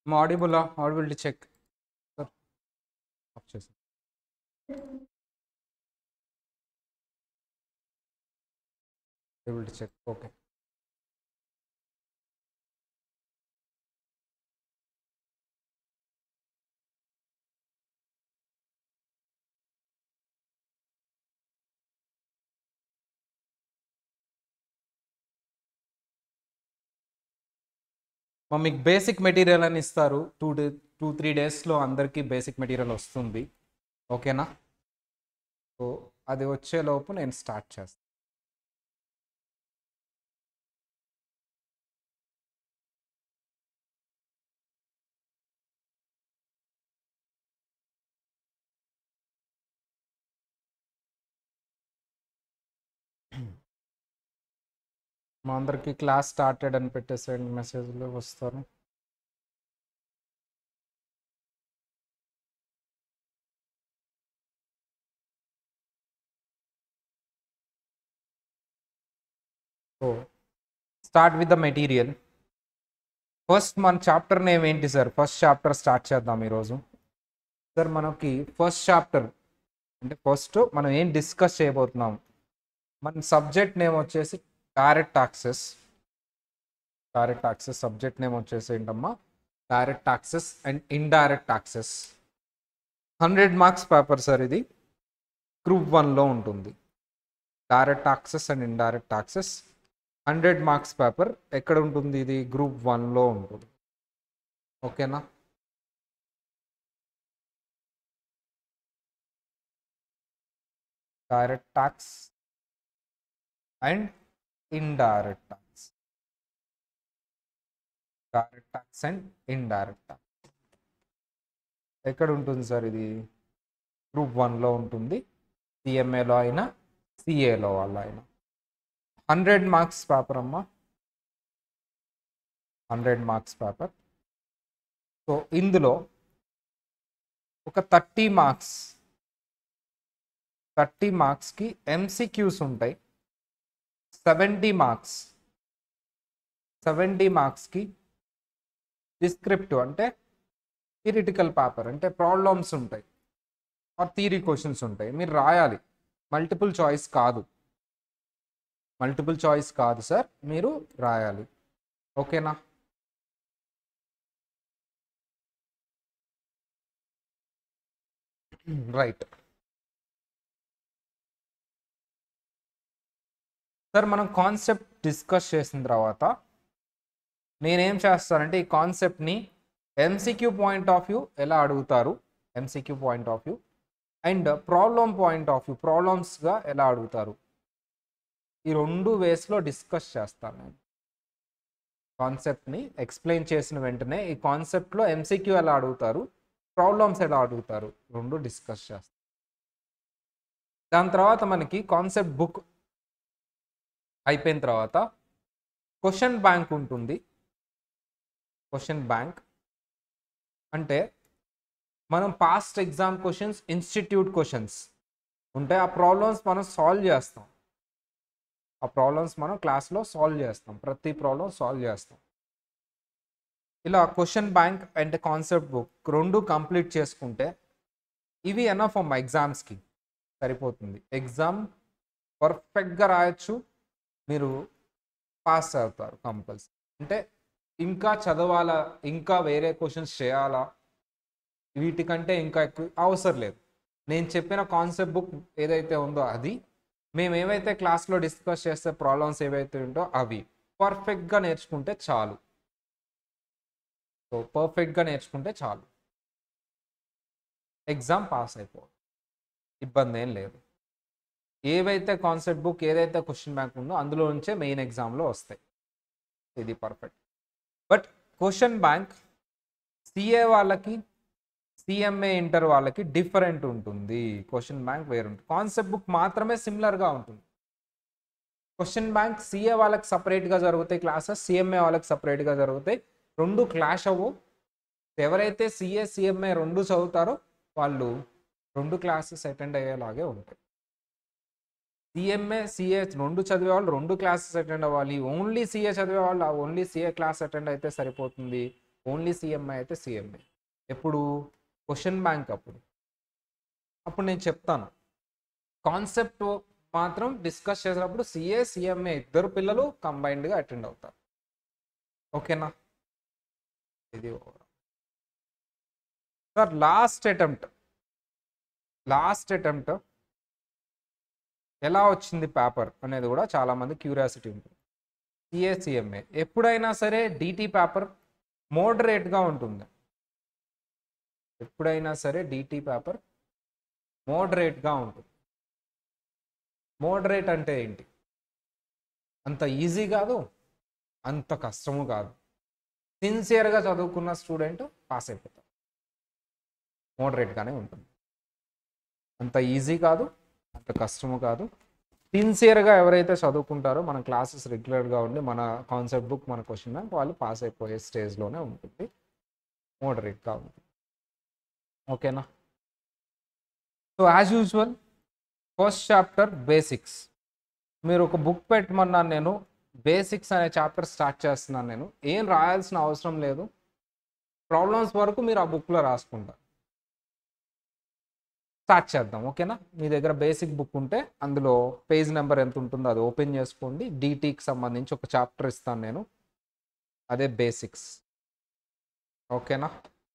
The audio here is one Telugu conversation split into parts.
మా audible audibility check sir off చేసి ఆడిబిలిటీ చెక్ ఓకే మా మీకు బేసిక్ మెటీరియల్ అని ఇస్తారు టూ డే టూ త్రీ డేస్లో అందరికీ బేసిక్ మెటీరియల్ వస్తుంది ఓకేనా సో అది వచ్చేలోపు నేను స్టార్ట్ చేస్తాను మా అందరికి క్లాస్ స్టార్టెడ్ అని పెట్టేసేయండి మెసేజ్లో వస్తారు so start with the material first మన చాప్టర్ నేమ్ ఏంటి సార్ ఫస్ట్ చాప్టర్ స్టార్ట్ చేద్దాం ఈరోజు సార్ మనకి ఫస్ట్ చాప్టర్ అంటే ఫస్ట్ మనం ఏం డిస్కస్ చేయబోతున్నాం మన సబ్జెక్ట్ నేమ్ వచ్చేసి direct taxes direct taxes subject name వచ్చేసి ఏంటమ్మా direct taxes and indirect taxes hundred marks paper sir ఇది గ్రూప్ వన్లో ఉంటుంది direct taxes and indirect taxes hundred marks paper ఎక్కడ ఉంటుంది ఇది గ్రూప్ వన్లో ఉంటుంది ఓకేనా direct tax and indirect tax direct tax and indirect tax ఎక్కడ ఉంటుంది సార్ ఇది గ్రూప్ వన్లో ఉంటుంది సిఎంఏలో అయినా సిఏలో వాళ్ళ అయినా హండ్రెడ్ మార్క్స్ పేపర్ అమ్మా హండ్రెడ్ మార్క్స్ పేపర్ సో ఇందులో ఒక థర్టీ మార్క్స్ థర్టీ మార్క్స్కి ఎంసీక్యూస్ ఉంటాయి సెవెంటీ మార్క్స్ సెవెంటీ మార్క్స్కి డిస్క్రిప్టివ్ అంటే థిరిటికల్ పేపర్ అంటే ప్రాబ్లమ్స్ ఉంటాయి ఆర్ థీరీ క్వశ్చన్స్ ఉంటాయి మీరు రాయాలి మల్టిపుల్ చాయిస్ కాదు మల్టిపుల్ చాయిస్ కాదు సార్ మీరు రాయాలి ఓకేనా రైట్ సార్ మనం కాన్సెప్ట్ డిస్కస్ చేసిన తర్వాత నేనేం చేస్తానంటే ఈ కాన్సెప్ట్ని ఎంసీక్యూ పాయింట్ ఆఫ్ వ్యూ ఎలా అడుగుతారు MCQ point of view and problem point of view ప్రాబ్లమ్స్గా ఎలా అడుగుతారు ఈ రెండు వేస్లో డిస్కస్ చేస్తాను నేను కాన్సెప్ట్ని ఎక్స్ప్లెయిన్ చేసిన వెంటనే ఈ కాన్సెప్ట్లో ఎంసీక్యూ ఎలా అడుగుతారు ప్రాబ్లమ్స్ ఎలా అడుగుతారు రెండు డిస్కస్ చేస్తాం దాని తర్వాత మనకి కాన్సెప్ట్ బుక్ అయిపోయిన తర్వాత క్వశ్చన్ బ్యాంక్ ఉంటుంది క్వశ్చన్ బ్యాంక్ అంటే మనం past exam questions institute questions ఉంటే ఆ ప్రాబ్లమ్స్ మనం సాల్వ్ చేస్తాం ఆ ప్రాబ్లమ్స్ మనం క్లాస్లో సాల్వ్ చేస్తాం ప్రతి ప్రాబ్లం సాల్వ్ చేస్తాం ఇలా question bank and concept book రెండు కంప్లీట్ చేసుకుంటే ఇవి ఎనఫ్ అమ్మ ఎగ్జామ్స్కి సరిపోతుంది ఎగ్జామ్ పర్ఫెక్ట్గా రాయొచ్చు మీరు పాస్ అవుతారు కంపల్సరీ అంటే ఇంకా చదవాలా ఇంకా వేరే క్వశ్చన్స్ చేయాలా వీటికంటే ఇంకా ఎక్కువ అవసరం లేదు నేను చెప్పిన కాన్సెప్ట్ బుక్ ఏదైతే ఉందో అది మేము ఏవైతే క్లాస్లో డిస్కస్ చేస్తే ప్రాబ్లమ్స్ ఏవైతే ఉంటో అవి పర్ఫెక్ట్గా నేర్చుకుంటే చాలు సో పర్ఫెక్ట్గా నేర్చుకుంటే చాలు ఎగ్జామ్ పాస్ అయిపోదు ఇబ్బంది ఏం లేదు ఏవైతే కాన్సెప్ట్ బుక్ ఏదైతే క్వశ్చన్ బ్యాంక్ ఉందో అందులో నుంచే మెయిన్ ఎగ్జామ్లో వస్తాయి ఇది perfect but question bank CA వాళ్ళకి సిఎంఏ ఇంటర్ వాళ్ళకి డిఫరెంట్ ఉంటుంది క్వశ్చన్ బ్యాంక్ వేరు ఉంటుంది కాన్సెప్ట్ బుక్ మాత్రమే సిమిలర్గా ఉంటుంది క్వశ్చన్ బ్యాంక్ సిఏ వాళ్ళకి సపరేట్గా జరుగుతాయి క్లాసెస్ సిఎంఏ వాళ్ళకి సపరేట్గా జరుగుతాయి రెండు క్లాష్ అవ్వు ఎవరైతే సిఏ సిఎంఏ రెండు చదువుతారో వాళ్ళు రెండు క్లాసెస్ అటెండ్ అయ్యేలాగే ఉంటాయి సిఎంఏ సిఏ రెండు చదివే వాళ్ళు రెండు క్లాసెస్ అటెండ్ అవ్వాలి ఓన్లీ సిఏ చదివే వాళ్ళు ఓన్లీ సిఏ క్లాస్ అటెండ్ అయితే సరిపోతుంది ఓన్లీ సిఎంఐ అయితే సిఎంఐ ఎప్పుడు క్వశ్చన్ బ్యాంక్ అప్పుడు అప్పుడు నేను చెప్తాను కాన్సెప్ట్ మాత్రం డిస్కస్ చేసినప్పుడు సిఏ సిఎంఏ ఇద్దరు పిల్లలు కంబైన్డ్గా అటెండ్ అవుతారు ఓకేనా ఇది sir last attempt last attempt ఎలా వచ్చింది పేపర్ అనేది కూడా చాలామంది క్యూరియాసిటీ ఉంటుంది సిఏ సిఎంఏ ఎప్పుడైనా సరే డిటి పేపర్ మోడరేట్గా ఉంటుంది ఎప్పుడైనా సరే డిటి పేపర్ మోడరేట్గా ఉంటుంది మోడరేట్ అంటే ఏంటి అంత ఈజీ కాదు అంత కష్టము కాదు సిన్సియర్గా చదువుకున్న స్టూడెంట్ పాస్ అయిపోతారు మోడరేట్గానే ఉంటుంది అంత ఈజీ కాదు అంత కష్టము కాదు సిన్సియర్గా ఎవరైతే చదువుకుంటారో మన క్లాసెస్ రెగ్యులర్గా ఉండి మన కాన్సెప్ట్ బుక్ మన క్వశ్చన్ బ్యాంక్ వాళ్ళు పాస్ అయిపోయే స్టేజ్లోనే ఉంటుంది మోడరేట్గా ఉంటుంది ఓకేనా so as usual first chapter basics మీరు ఒక బుక్ పెట్టమన్నాను నేను బేసిక్స్ అనే చాప్టర్ స్టార్ట్ చేస్తున్నాను నేను ఏం రాయాల్సిన అవసరం లేదు ప్రాబ్లమ్స్ వరకు మీరు ఆ బుక్లో రాసుకుంటారు స్టార్ట్ చేద్దాం ఓకేనా మీ దగ్గర బేసిక్ బుక్ ఉంటే అందులో పేజ్ నెంబర్ ఎంత ఉంటుందో అది ఓపెన్ చేసుకోండి డీటీకి సంబంధించి ఒక చాప్టర్ ఇస్తాను నేను అదే బేసిక్స్ ఓకేనా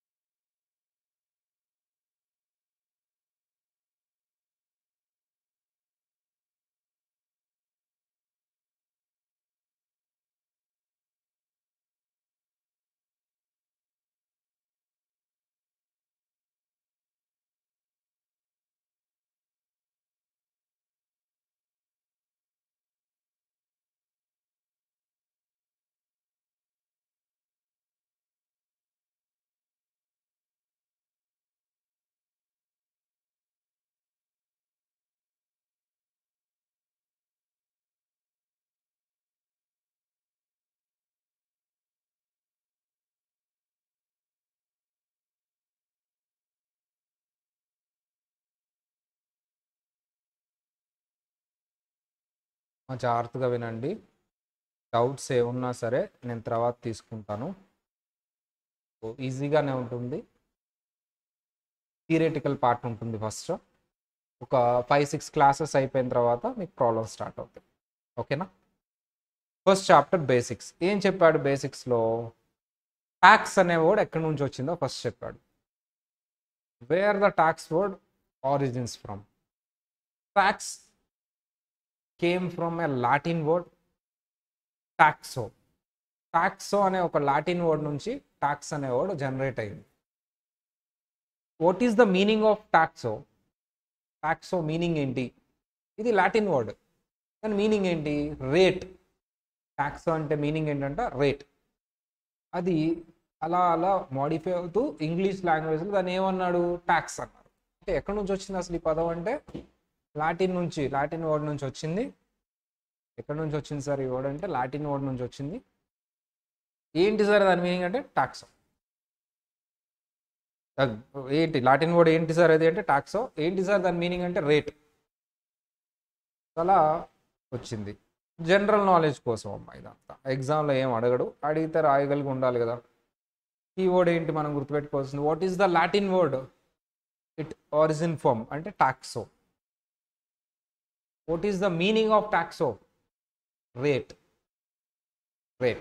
ఆ, జాగ్రత్తగా వినండి డౌట్స్ ఏమున్నా సరే నేను తర్వాత తీసుకుంటాను సో ఈజీగానే ఉంటుంది థియరేటికల్ పార్ట్ ఉంటుంది ఫస్ట్ ఒక ఫైవ్ సిక్స్ క్లాసెస్ అయిపోయిన తర్వాత మీకు ప్రాబ్లమ్ స్టార్ట్ అవుతాయి ఓకేనా ఫస్ట్ చాప్టర్ బేసిక్స్ ఏం చెప్పాడు బేసిక్స్లో ట్యాక్స్ అనే వర్డ్ ఎక్కడి నుంచి వచ్చిందో ఫస్ట్ చెప్పాడు where the tax word origins from tax came from a Latin word taxo taxo అనే ఒక లాటిన్ వర్డ్ నుంచి టాక్స్ అనే వర్డ్ జనరేట్ అయింది what is the meaning of taxo taxo meaning ఏంటి ఇది లాటిన్ వర్డ్ దాని మీనింగ్ ఏంటి రేట్ టాక్సో అంటే మీనింగ్ ఏంటంటే రేట్ అది అలా అలా మాడిఫై అవుతూ ఇంగ్లీష్ లాంగ్వేజ్లో దాన్ని ఏమన్నాడు ట్యాక్స్ అన్నారు అంటే ఎక్కడి నుంచి వచ్చింది అసలు ఈ పదం అంటే లాటిన్ నుంచి లాటిన్ వర్డ్ నుంచి వచ్చింది ఎక్కడి నుంచి వచ్చింది సార్ ఈ వర్డ్ అంటే లాటిన్ వర్డ్ నుంచి వచ్చింది ఏంటి సార్ దాని మీనింగ్ అంటే టాక్స్ ఏంటి లాటిన్ వర్డ్ ఏంటి సార్ అది అంటే టాక్సో ఏంటి సార్ దాని మీనింగ్ అంటే రేట్ అలా వచ్చింది జనరల్ నాలెడ్జ్ కోసం అమ్మా ఇదంతా ఎగ్జామ్లో ఏం అడగడు అడిగితే రాయగలిగి ఉండాలి కదా ఈ వర్డ్ ఏంటి మనం గుర్తుపెట్టుకోవాల్సింది what is the Latin word it origin form అంటే taxo what is the meaning of taxo rate rate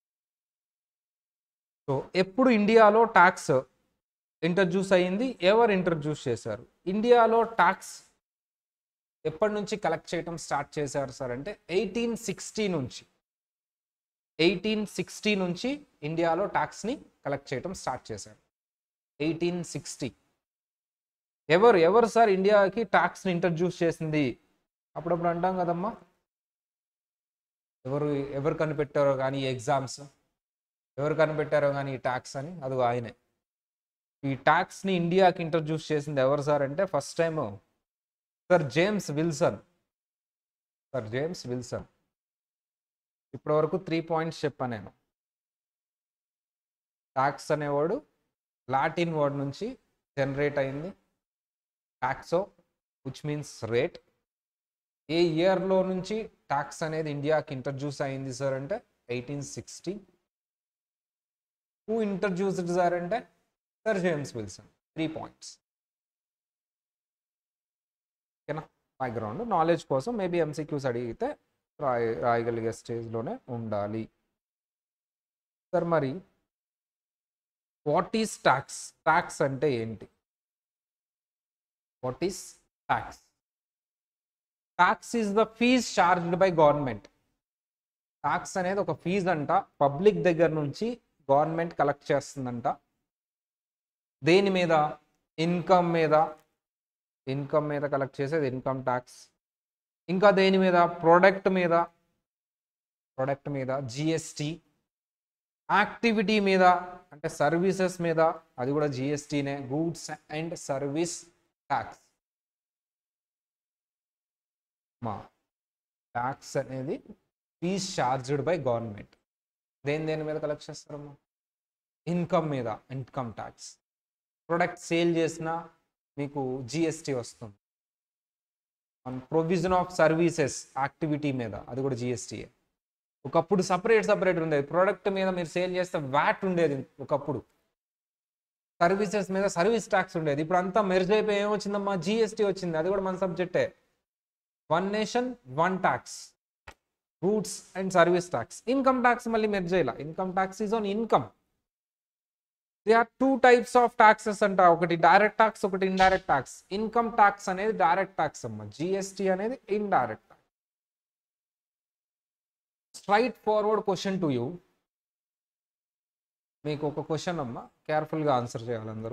so ఎప్పుడు ఇండియాలో ట్యాక్స్ ఇంట్రడ్యూస్ అయ్యింది ఎవరు ఇంట్రడ్యూస్ చేశారు ఇండియాలో ట్యాక్స్ ఎప్పటి నుంచి కలెక్ట్ చేయడం స్టార్ట్ చేశారు సార్ అంటే ఎయిటీన్ సిక్స్టీ నుంచి ఎయిటీన్ సిక్స్టీ నుంచి ఇండియాలో ట్యాక్స్ని కలెక్ట్ చేయడం స్టార్ట్ చేశారు ఎయిటీన్ సిక్స్టీ ఎవరు ఎవరు సార్ ఇండియాకి ట్యాక్స్ని ఇంట్రడ్యూస్ చేసింది అప్పుడప్పుడు అంటాం కదమ్మా ఎవరు ఎవరు కనిపెట్టారో కానీ ఈ ఎగ్జామ్స్ ఎవరు కనిపెట్టారో కానీ ఈ ట్యాక్స్ అని అది ఆయనే ఈ ట్యాక్స్ని ఇండియాకి ఇంట్రడ్యూస్ చేసింది ఎవరు సార్ అంటే first time sir James Wilson sir James Wilson ఇప్పటివరకు త్రీ పాయింట్స్ చెప్పాను నేను ట్యాక్స్ అనేవాడు లాటిన్ వర్డ్ నుంచి జనరేట్ అయింది ట్యాక్సో విచ్ మీన్స్ రేట్ ఏ ఇయర్లో నుంచి ట్యాక్స్ అనేది ఇండియాకి ఇంట్రడ్యూస్ అయింది సార్ అంటే eighteen sixty who introduced sir అంటే sir James Wilson three points ఓకేనా బ్యాక్గ్రౌండ్ నాలెడ్జ్ కోసం మేబీ ఎంసీక్యూస్ అడిగితే రాయ రాయగలిగే స్టేజ్లోనే ఉండాలి సార్ మరి వాట్ ఈస్ ట్యాక్స్ ట్యాక్స్ అంటే ఏంటి what is tax tax is the fees charged by government tax అనేది ఒక ఫీజ్ అంట పబ్లిక్ దగ్గర నుంచి గవర్నమెంట్ కలెక్ట్ చేస్తుందంట దేని మీద ఇన్కమ్ మీద ఇన్కమ్ మీద కలెక్ట్ చేసేది ఇన్కమ్ ట్యాక్స్ ఇంకా దేని మీద ప్రోడక్ట్ మీద ప్రోడక్ట్ మీద జిఎస్టి యాక్టివిటీ మీద అంటే సర్వీసెస్ మీద అది కూడా జిఎస్టీనే గూడ్స్ అండ్ సర్వీస్ ట్యాక్స్ మా ట్యాక్స్ అనేది ఫీజ్ చార్జ్డ్ బై గవర్నమెంట్ దేని దేని మీద కలెక్ట్ చేస్తారమ్మా ఇన్కమ్ మీద ఇన్కమ్ ట్యాక్స్ ప్రొడక్ట్ సేల్ చేసినా మీకు జిఎస్టీ వస్తుంది ప్రొవిజన్ ఆఫ్ సర్వీసెస్ యాక్టివిటీ మీద అది కూడా జిఎస్టీ ఒకప్పుడు సపరేట్ సపరేట్ ఉండేది ప్రోడక్ట్ మీద మీరు సేల్ చేస్తే వ్యాట్ ఉండేది ఒకప్పుడు సర్వీసెస్ మీద సర్వీస్ ట్యాక్స్ ఉండేది ఇప్పుడు అంతా మెర్జ్ అయిపోయి ఏమొచ్చిందమ్మా జిఎస్టీ వచ్చింది అది కూడా మన సబ్జెక్టే one nation one tax goods and service tax income tax మళ్ళీ మెర్జ్ చేయాల income tax is on income they are two types of taxes అంట ఒకటి డైరెక్ట్ ట్యాక్స్ ఒకటి ఇండైరెక్ట్ ట్యాక్స్ ఇన్కమ్ ట్యాక్స్ అనేది డైరెక్ట్ ట్యాక్స్ అమ్మ జిఎస్టీ అనేది indirect tax straightforward question to you మీకు ఒక క్వశ్చన్ అమ్మ కేర్ఫుల్గా ఆన్సర్ చేయాలి అందరూ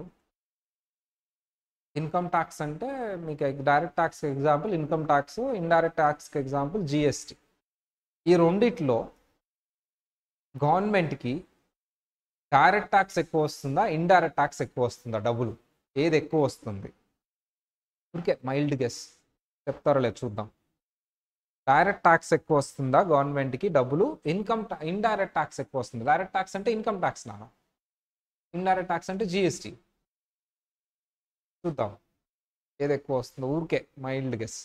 ఇన్కమ్ ట్యాక్స్ అంటే మీకు direct tax example income tax indirect ట్యాక్స్కి ఎగ్జాంపుల్ జిఎస్టీ ఈ రెండిట్లో గవర్నమెంట్కి డైరెక్ట్ ట్యాక్స్ ఎక్కువ వస్తుందా ఇండైరెక్ట్ ట్యాక్స్ ఎక్కువ వస్తుందా డబ్బులు ఏది ఎక్కువ వస్తుంది ఊరికే మైల్డ్ గెస్ చెప్తారో లేదు చూద్దాం డైరెక్ట్ ట్యాక్స్ ఎక్కువ వస్తుందా గవర్నమెంట్కి డబ్బులు ఇన్కమ్ ఇండైరెక్ట్ ట్యాక్స్ ఎక్కువ వస్తుంది డైరెక్ట్ ట్యాక్స్ అంటే ఇన్కమ్ ట్యాక్స్ నాన్న ఇండైరెక్ట్ ట్యాక్స్ అంటే జిఎస్టీ చూద్దాం ఏది ఎక్కువ వస్తుందో ఊరికే మైల్డ్ గెస్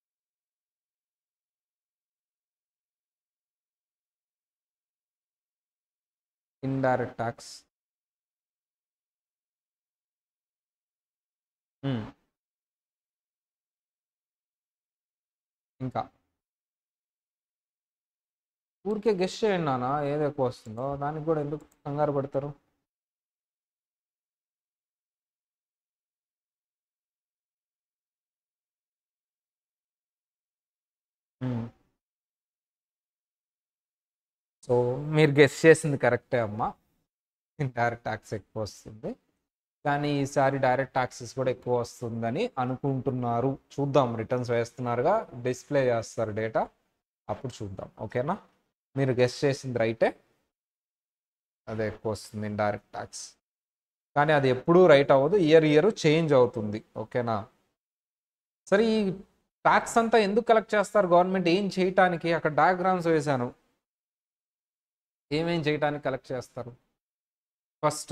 ఇండైరెక్ట్ ట్యాక్స్ ఇంకా ఊరికే గెస్ట్ చేయండి నాన్న ఏది ఎక్కువ వస్తుందో దానికి కూడా ఎందుకు కంగారు పడతారు సో మీరు గెస్ట్ చేసింది కరెక్టే అమ్మా డైరెక్ట్ ట్యాక్స్ ఎక్కువ వస్తుంది కానీ ఈసారి డైరెక్ట్ ట్యాక్సెస్ కూడా ఎక్కువ వస్తుందని అనుకుంటున్నారు చూద్దాం రిటర్న్స్ వేస్తున్నారుగా డిస్ప్లే చేస్తారు డేటా అప్పుడు చూద్దాం ఓకేనా మీరు గెస్ట్ చేసింది రైటే అదే ఎక్కువ వస్తుంది ఇండైరెక్ట్ ట్యాక్స్ కానీ అది ఎప్పుడూ రైట్ అవ్వదు ఇయర్ ఇయర్ చేంజ్ అవుతుంది ఓకేనా సరే ఈ ట్యాక్స్ అంతా ఎందుకు కలెక్ట్ చేస్తారు గవర్నమెంట్ ఏం చేయటానికి అక్కడ డయాగ్రామ్స్ వేశాను ఏమేం చేయటానికి కలెక్ట్ చేస్తారు ఫస్ట్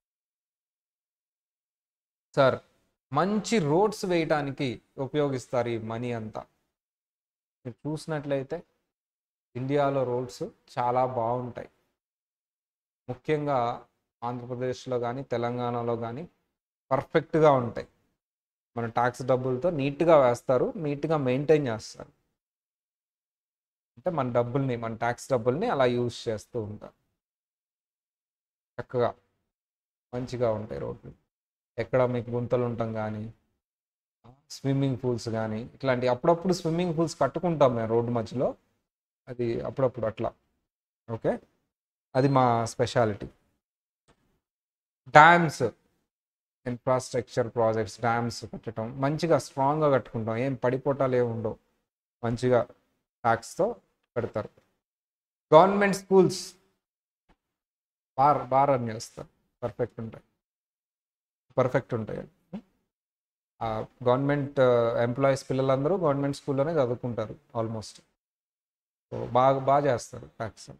సార్ మంచి రోడ్స్ వేయటానికి ఉపయోగిస్తారు ఈ మనీ అంతా మీరు చూసినట్లయితే ఇండియాలో రోడ్స్ చాలా బాగుంటాయి ముఖ్యంగా ఆంధ్రప్రదేశ్లో కానీ తెలంగాణలో కానీ పర్ఫెక్ట్గా ఉంటాయి మన ట్యాక్స్ డబ్బులతో నీట్గా వేస్తారు నీట్గా మెయింటైన్ చేస్తారు అంటే మన డబ్బుల్ని మన ట్యాక్స్ డబ్బుల్ని అలా యూజ్ చేస్తూ ఉంటారు చక్కగా మంచిగా ఉంటాయి రోడ్లు ఎక్కడ మీకు గుంతలు ఉంటాం కానీ స్విమ్మింగ్ పూల్స్ కానీ ఇట్లాంటి అప్పుడప్పుడు స్విమ్మింగ్ పూల్స్ కట్టుకుంటాం మేము రోడ్డు మధ్యలో అది అప్పుడప్పుడు అట్లా ఓకే అది మా speciality dams infrastructure projects dams కట్టడం మంచిగా స్ట్రాంగ్గా కట్టుకుంటాం ఏం పడిపోటాలు ఏమి ఉండవు మంచిగా ట్యాక్స్తో కడతారు గవర్నమెంట్ స్కూల్స్ బార్ బార్ రన్ చేస్తారు పర్ఫెక్ట్ ఉంటాయి పర్ఫెక్ట్ ఉంటాయి గవర్నమెంట్ ఎంప్లాయీస్ పిల్లలందరూ గవర్నమెంట్ స్కూల్లోనే చదువుకుంటారు ఆల్మోస్ట్ సో బాగా బాగా చేస్తారు ట్యాక్స్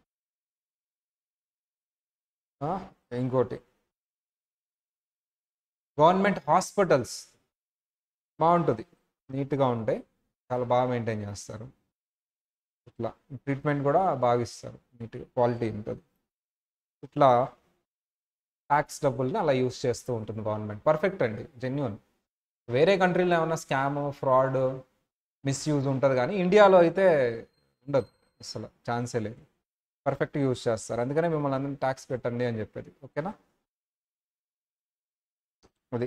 ఇంకోటి గవర్నమెంట్ హాస్పిటల్స్ బాగుంటుంది నీట్గా ఉంటాయి చాలా బాగా మెయింటైన్ చేస్తారు ఇట్లా ట్రీట్మెంట్ కూడా బాగా ఇస్తారు నీట్గా క్వాలిటీ ఉంటుంది ఇట్లా ట్యాక్స్ డబ్బుల్ని అలా యూస్ చేస్తూ ఉంటుంది గవర్నమెంట్ పర్ఫెక్ట్ అండి జెన్యున్ వేరే కంట్రీలో ఏమైనా స్కామ్ ఫ్రాడ్ మిస్యూజ్ ఉంటుంది కానీ ఇండియాలో అయితే ఉండదు అసలు ఛాన్సే లేదు పర్ఫెక్ట్గా యూజ్ చేస్తారు అందుకనే మిమ్మల్ని అందరినీ ట్యాక్స్ పెట్టండి అని చెప్పేది ఓకేనా అది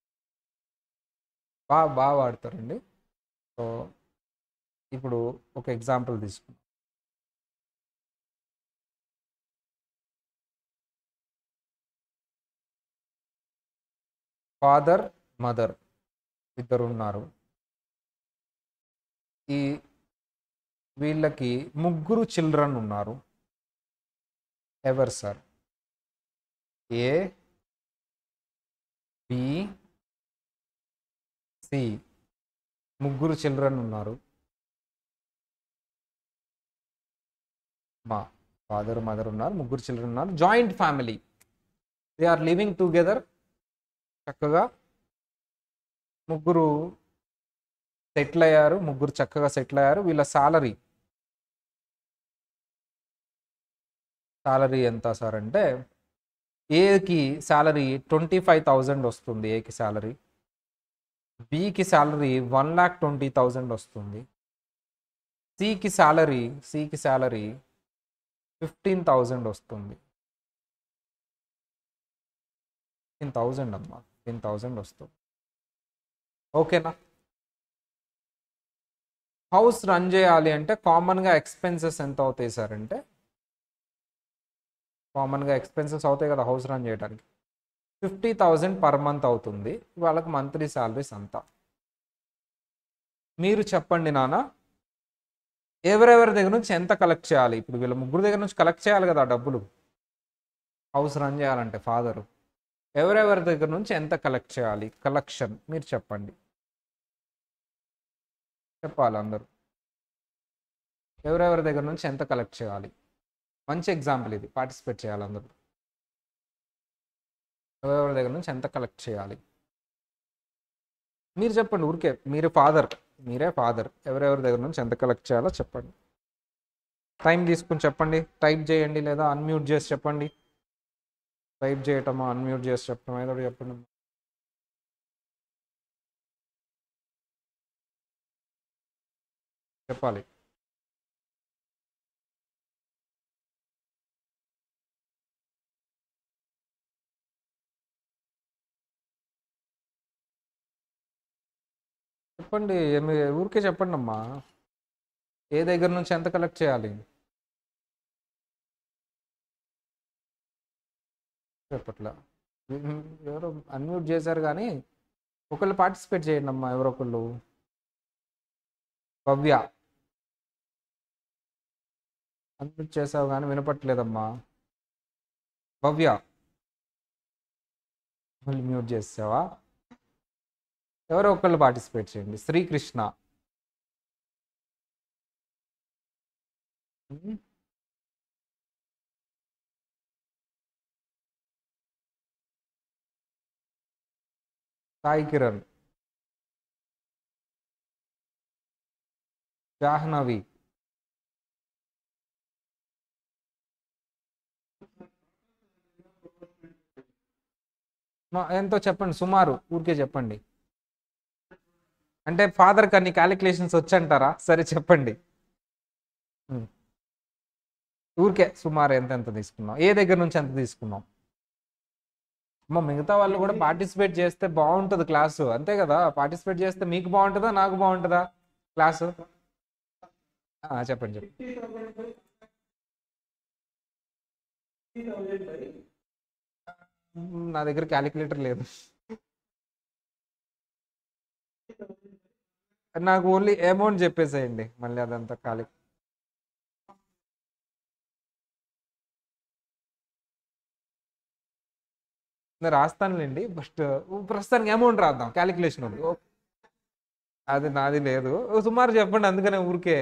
బాగా బాగా వాడతారండి సో ఇప్పుడు ఒక ఎగ్జాంపుల్ తీసుకుందాం ఫాదర్ మదర్ ఇద్దరు ఉన్నారు ఈ వీళ్ళకి ముగ్గురు చిల్డ్రన్ ఉన్నారు ఎవరు సార్ ఏ బి సి ముగ్గురు చిల్డ్రన్ ఉన్నారు మా ఫాదర్ మదర్ ఉన్నారు ముగ్గురు చిల్డ్రన్ ఉన్నారు joint family they are living together చక్కగా ముగ్గురు సెటిల్ అయ్యారు ముగ్గురు చక్కగా సెటిల్ అయ్యారు వీళ్ళ సాలరీ సాలరీ ఎంత సార్ అంటే ఏకి సాలరీ ట్వంటీ ఫైవ్ థౌజండ్ వస్తుంది ఏకి సాలరీ బికి salary one lakh twenty thousand వస్తుంది సికి సాలరీ సికి సాలరీ ఫిఫ్టీన్ థౌజండ్ వస్తుంది ఫిఫ్టీన్ థౌజండ్ అమ్మా ఫిఫ్టీన్ థౌజండ్ వస్తుంది ఓకేనా హౌస్ రన్ చేయాలి అంటే కామన్గా ఎక్స్పెన్సెస్ ఎంత అవుతాయి సార్ అంటే కామన్గా ఎక్స్పెన్సెస్ అవుతాయి కదా హౌస్ రన్ చేయడానికి ఫిఫ్టీ థౌజండ్ పర్ మంత్ అవుతుంది వాళ్ళకి మంత్లీ శాలరీస్ అంతా మీరు చెప్పండి నాన్న ఎవరెవరి దగ్గర నుంచి ఎంత కలెక్ట్ చేయాలి ఇప్పుడు వీళ్ళ ముగ్గురు దగ్గర నుంచి కలెక్ట్ చేయాలి కదా ఆ డబ్బులు హౌస్ రన్ చేయాలంటే ఫాదరు ఎవరెవరి దగ్గర నుంచి ఎంత కలెక్ట్ చేయాలి కలెక్షన్ మీరు చెప్పండి చెప్పాలి అందరూ ఎవరెవరి దగ్గర నుంచి ఎంత కలెక్ట్ చేయాలి మంచి ఎగ్జాంపుల్ ఇది పార్టిసిపేట్ చేయాలి అందరూ ఎవరెవరి దగ్గర నుంచి ఎంత కలెక్ట్ చేయాలి మీరు చెప్పండి ఊరికే మీరు ఫాదర్ మీరే ఫాదర్ ఎవరెవరి దగ్గర నుంచి ఎంత కలెక్ట్ చేయాలో చెప్పండి టైం తీసుకుని చెప్పండి టైప్ చేయండి లేదా అన్మ్యూట్ చేసి చెప్పండి టైప్ చేయటమా అన్మ్యూట్ చేసి చెప్పడం ఏదో ఒకటి చెప్పండి చెప్పాలి చెప్పండి ఏమి ఊరికే చెప్పండి అమ్మా ఏ దగ్గర నుంచి ఎంత కలెక్ట్ చేయాలి చెప్పట్లా ఉమ్, ఎవరో అన్మ్యూట్ చేశారు కానీ ఒకళ్ళు పార్టిసిపేట్ చేయండి అమ్మా ఎవరో ఒకళ్ళు భవ్య అన్మ్యూట్ చేసావు కానీ వినపట్లేదమ్మా భవ్య మళ్ళీ మ్యూట్ చేసావా ఎవరో ఒకళ్ళు పార్టిసిపేట్ చేయండి శ్రీకృష్ణ ఉమ్. సాయి కిరణ్ జాహ్నవి మా- ఎంతో చెప్పండి సుమారు ఊరికే చెప్పండి అంటే ఫాదర్కి అన్ని క్యాలిక్యులేషన్స్ వచ్చంటారా సరే చెప్పండి ఉమ్. ఊరికే సుమారు ఎంత ఎంత తీసుకున్నాం ఏ దగ్గర నుంచి ఎంత తీసుకున్నాం అమ్మ మిగతా వాళ్ళు కూడా పార్టిసిపేట్ చేస్తే బాగుంటుంది క్లాసు అంతే కదా పార్టిసిపేట్ చేస్తే మీకు బాగుంటుందా నాకు బాగుంటుందా క్లాసు ఆ, చెప్పండి చెప్పండి మ్, నా దగ్గర క్యాలిక్యులేటర్ లేదు నాకు ఓన్లీ అమౌంట్ చెప్పేసేయండి మళ్ళీ అదంతా ఖాళీ నేను రాస్తానులేండి బట్ ప్రస్తుతానికి అమౌంట్ రాద్దాం క్యాలిక్యులేషన్ ఉంది ఓ, అది నాది లేదు ఓ, సుమారు చెప్పండి అందుకనే ఊరికే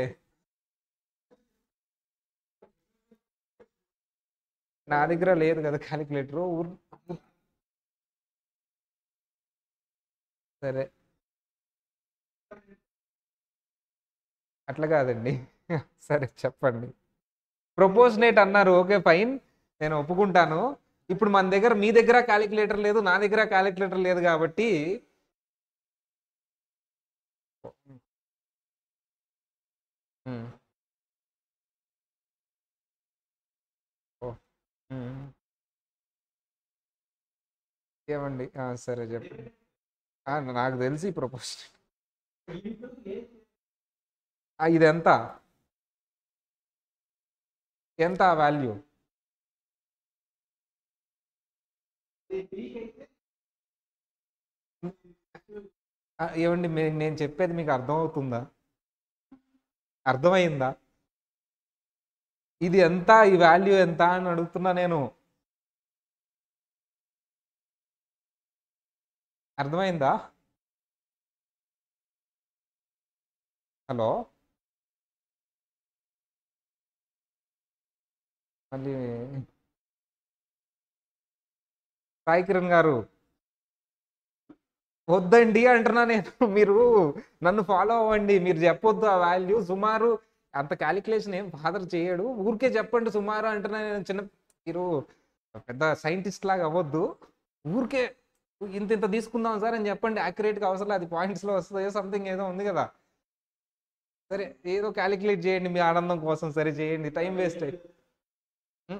నా దగ్గర లేదు కదా క్యాలిక్యులేటర్ ఊరు సరే అట్లా కాదండి సరే చెప్పండి ప్రపోజ్నేట్ అన్నారు ఓకే ఫైన్ నేను ఒప్పుకుంటాను ఇప్పుడు మన దగ్గర మీ దగ్గర క్యాలిక్యులేటర్ లేదు నా దగ్గర క్యాలిక్యులేటర్ లేదు కాబట్టి ఉమ్. ఓ. ఉమ్. ఏమండి ఆ, సరే చెప్పండి ఆ, నాకు తెలిసి ప్రపోజ్ ఇది ఎంత ఎంత వాల్యూ ఏమండి మే- నేను చెప్పేది మీకు అర్థమవుతుందా అర్థమైందా ఇది ఎంత ఈ వాల్యూ ఎంత అని అడుగుతున్నా నేను అర్థమైందా హలో మళ్ళీ సాయి కిరణ్ గారు వద్దండి అంటున్నా నేను మీరు నన్ను ఫాలో అవ్వండి మీరు చెప్పొద్దు ఆ వాల్యూ సుమారు అంత క్యాలిక్యులేషన్ ఏం ఫాదర్ చేయడు ఊరికే చెప్పండి సుమారు అంటున్నా నేను చిన్న మీరు పెద్ద సైంటిస్ట్ లాగా అవ్వద్దు ఊరికే ఇంత ఇంత తీసుకుందాం సార్ అని చెప్పండి యాక్యురేట్గా అవసరం లేదు, అది పాయింట్స్లో వస్తుంది సంథింగ్ ఏదో ఉంది కదా సరే ఏదో క్యాలిక్యులేట్ చేయండి మీ ఆనందం కోసం సరే చేయండి టైం వేస్ట్ అయ్యి ఉం?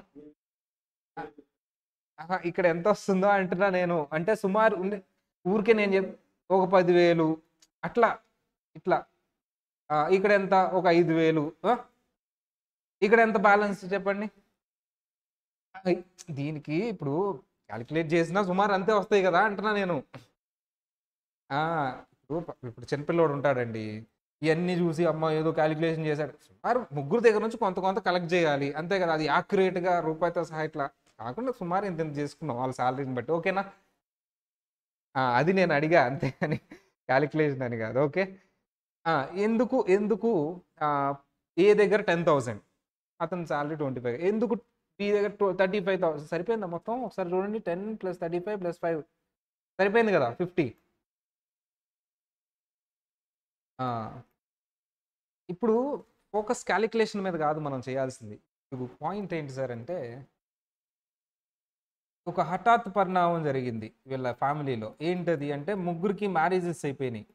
ఆహా, ఇక్కడ ఎంత వస్తుందో అంటున్నా నేను అంటే సుమారు ఉండే- ఊరికే నేను చెప్ ఒక పదివేలు అట్లా ఇట్లా ఆ, ఇక్కడ ఎంత ఒక ఐదు వేలు ఆ? ఇక్కడ ఎంత బ్యాలెన్స్ చెప్పండి ఐ, దీనికి ఇప్పుడు క్యాలిక్యులేట్ చేసినా సుమారు అంతే వస్తాయి కదా అంటున్నా నేను ఆ, ఇప్పుడు ప- ఇప్పుడు చిన్నపిల్లోడు ఉంటాడండి ఇవన్నీ చూసి అమ్మ ఏదో క్యాలిక్యులేషన్ చేశాడు సుమారు ముగ్గురు దగ్గర నుంచి కొంత కొంత కలెక్ట్ చేయాలి అంతే కదా అది యాక్యురేట్గా రూపాయితో సహా ఇట్లా కాకుండా సుమారు ఇంత ఇంత చేసుకున్నాం వాళ్ళ శాలరీని బట్టి ఓకేనా ఆ, అది నేను అడిగా అంతే అని క్యాలిక్యులేషన్ అని కాదు ఓకే ఆ, ఎందుకు ఎందుకు ఆ, ఏ దగ్గర టెన్ థౌసండ్ అతని శాలరీ ట్వంటీ ఫైవ్ ఎందుకు మీ దగ్గర థర్టీ ఫైవ్ థౌసండ్ సరిపోయిందా మొత్తం ఒకసారి చూడండి ten plus thirty five plus five సరిపోయింది కదా ఫిఫ్టీ ఇప్పుడు ఫోకస్ క్యాలిక్యులేషన్ మీద కాదు మనం చేయాల్సింది ఇప్పుడు పాయింట్ ఏంటి సార్ అంటే ఒక హఠాత్ పరిణామం జరిగింది వీళ్ళ ఫ్యామిలీలో ఏంటది అంటే ముగ్గురికి మ్యారేజెస్ అయిపోయినాయి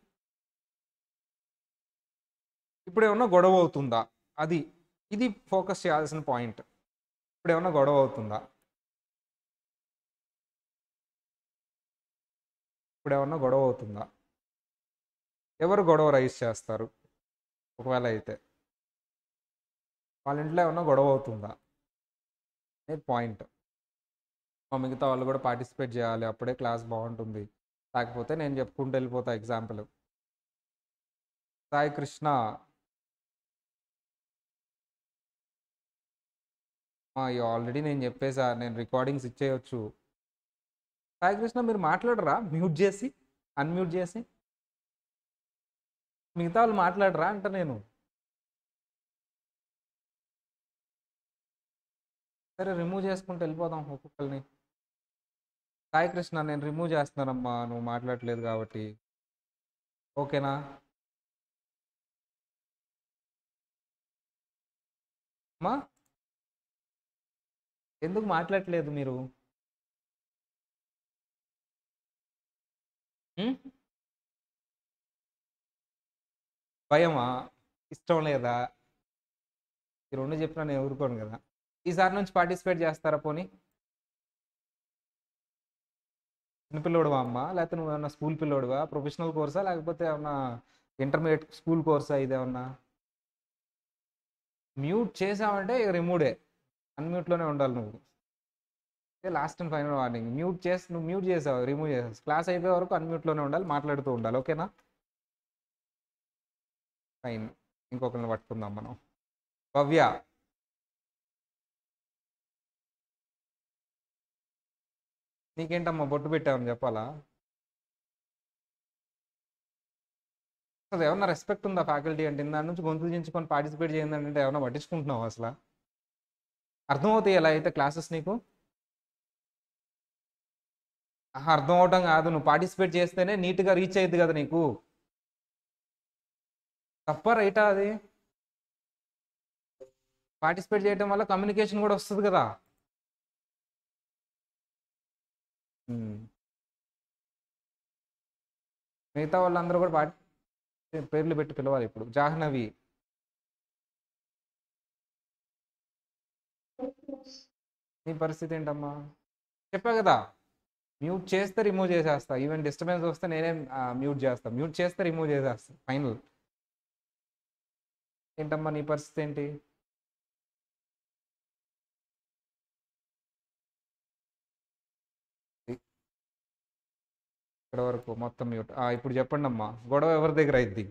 ఇప్పుడు ఏమన్నా గొడవ అవుతుందా అది ఇది ఫోకస్ చేయాల్సిన పాయింట్ ఇప్పుడు ఏమన్నా గొడవ అవుతుందా ఇప్పుడు ఏమన్నా గొడవ అవుతుందా ఎవరు గొడవ రైజ్ చేస్తారు ఒకవేళ అయితే వాళ్ళ ఇంట్లో ఏమన్నా గొడవ అవుతుందా అనేది పాయింట్ మా మిగతా వాళ్ళు కూడా పార్టిసిపేట్ చేయాలి అప్పుడే క్లాస్ బాగుంటుంది లేకపోతే నేను చెప్పుకుంటూ వెళ్ళిపోతా ఎగ్జాంపుల్ సాయి కృష్ణ ఆల్రెడీ నేను చెప్పేసా నేను రికార్డింగ్స్ ఇచ్చేయచ్చు సాయి కృష్ణ మీరు మాట్లాడరా మ్యూట్ చేసి అన్మ్యూట్ చేసి మిగతా వాళ్ళు మాట్లాడరా అంట నేను సరే రిమూవ్ చేసుకుంటూ వెళ్ళిపోదాం ఒక్కొక్కరిని సాయి కృష్ణ నేను రిమూవ్ చేస్తున్నానమ్మా నువ్వు మాట్లాడలేదు కాబట్టి ఓకేనా అమ్మా ఎందుకు మాట్లాడట్లేదు మీరు ఉం? భయమా ఇష్టం లేదా ఈ రెండు చెప్పినా నేను ఊరుకోను కదా ఈసారి నుంచి పార్టిసిపేట్ చేస్తారా పోనీ చిన్నపిల్లోడువా అమ్మ లేకపోతే నువ్వు ఏమన్నా స్కూల్ పిల్లోడువా ప్రొఫెషనల్ కోర్సా లేకపోతే ఏమన్నా ఇంటర్మీడియట్ స్కూల్ కోర్సా ఇదేమన్నా మ్యూట్ చేసావంటే ఇక రిమూడే అన్మ్యూట్లోనే ఉండాలి నువ్వు ఇదే last and final warning mute చేసి నువ్వు మ్యూట్ చేసావు రిమూవ్ చేసావు క్లాస్ అయిపోయే వరకు అన్మ్యూట్లోనే ఉండాలి మాట్లాడుతూ ఉండాలి ఓకేనా ఫైన్ ఇంకొకరిని పట్టుకుందాం మనం భవ్య నీకేంటమ్మా బొట్టు పెట్టావని చెప్పాలా అసలు ఏమన్నా రెస్పెక్ట్ ఉందా ఫ్యాకల్టీ అంటే దాని నుంచి గొంతులు చించుకొని పార్టిసిపేట్ చేయండి అంటే ఏమన్నా పట్టించుకుంటున్నావు అసలు అర్థమవుతాయి ఎలా అయితే క్లాసెస్ నీకు ఆహా, అర్థం అవటం కాదు నువ్వు పార్టిసిపేట్ చేస్తేనే నీట్గా రీచ్ అయ్యింది కదా నీకు తప్ప రైటా అది పార్టిసిపేట్ చేయడం వల్ల కమ్యూనికేషన్ కూడా వస్తుంది కదా ఉమ్. మిగతా వాళ్ళందరూ కూడా వాటి పేర్లు పెట్టి పిలవాలి ఇప్పుడు జాహ్నవి నీ పరిస్థితి ఏంటమ్మా చెప్పా కదా మ్యూట్ చేస్తే రిమూవ్ చేసేస్తా ఈవెన్ డిస్టర్బెన్స్ వస్తే నేనే మ్యూట్ చేస్తా మ్యూట్ చేస్తే రిమూవ్ చేసేస్తా ఫైనల్ ఏంటమ్మా నీ పరిస్థితి ఏంటి ఇక్కడ వరకు మొత్తం మ్యూట్ ఇప్పుడు చెప్పండి అమ్మా గొడవ ఎవరి దగ్గర అయింది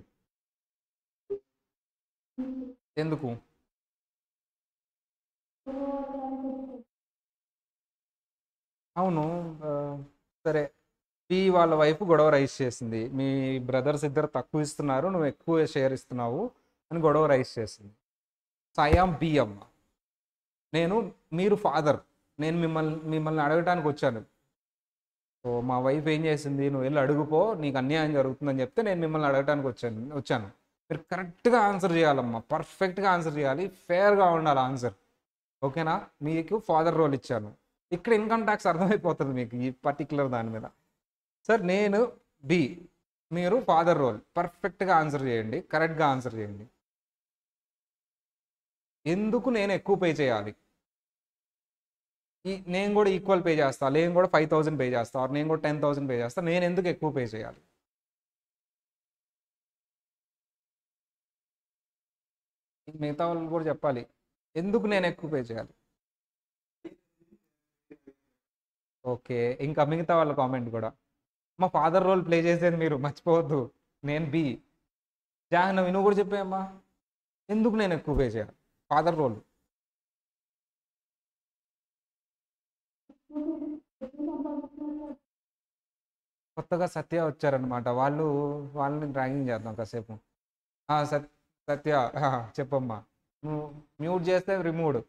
ఎందుకు అవును ఆ, సరే ఈ వాళ్ళ వైపు గొడవ రైస్ చేసింది మీ బ్రదర్స్ ఇద్దరు తక్కువ ఇస్తున్నారు నువ్వు ఎక్కువ షేర్ ఇస్తున్నావు అని గొడవ రైస్ చేసింది సయాం బి అమ్మ నేను మీరు ఫాదర్ నేను మిమ్మల్ని మిమ్మల్ని అడగటానికి వచ్చాను సో మా వైఫ్ ఏం చేసింది నువ్వు వెళ్ళి అడుగుపో నీకు అన్యాయం జరుగుతుందని చెప్తే నేను మిమ్మల్ని అడగటానికి వచ్చాను వచ్చాను మీరు కరెక్ట్గా ఆన్సర్ చేయాలమ్మా పర్ఫెక్ట్గా ఆన్సర్ చేయాలి ఫేర్గా ఉండాలి ఆన్సర్ ఓకేనా మీకు ఫాదర్ రోల్ ఇచ్చాను ఇక్కడ ఇన్కమ్ ట్యాక్స్ అర్థమైపోతుంది మీకు ఈ పర్టికులర్ దాని మీద సార్ నేను బి మీరు ఫాదర్ రోల్ పర్ఫెక్ట్గా ఆన్సర్ చేయండి కరెక్ట్గా ఆన్సర్ చేయండి ఎందుకు నేను ఎక్కువ పే చేయాలి ఈ నేను కూడా ఈక్వల్ పే చేస్తా నేను కూడా ఫైవ్ థౌసండ్ పే చేస్తా or నేను కూడా టెన్ థౌసండ్ పే చేస్తా నేను ఎందుకు ఎక్కువ పే చేయాలి మిగతా వాళ్ళు కూడా చెప్పాలి ఎందుకు నేను ఎక్కువ పే చేయాలి ఓకే ఇంకా మిగతా వాళ్ళ కామెంట్ కూడా మా ఫాదర్ రోల్ ప్లే చేసేది మీరు మర్చిపోవద్దు నేను బి జాహ్నవి నువ్వు కూడా చెప్పాయమ్మా ఎందుకు నేను ఎక్కువ పే చేయాలి ఫాదర్ రోల్ కొత్తగా సత్య వచ్చారనమాట వాళ్ళు వాళ్ళని ర్యాంకింగ్ చేద్దాం కాసేపు ఆ, సత్ సత్య ఆ, చెప్పమ్మా నువ్వు మ్యూట్ చేస్తే రిమూవ్డ్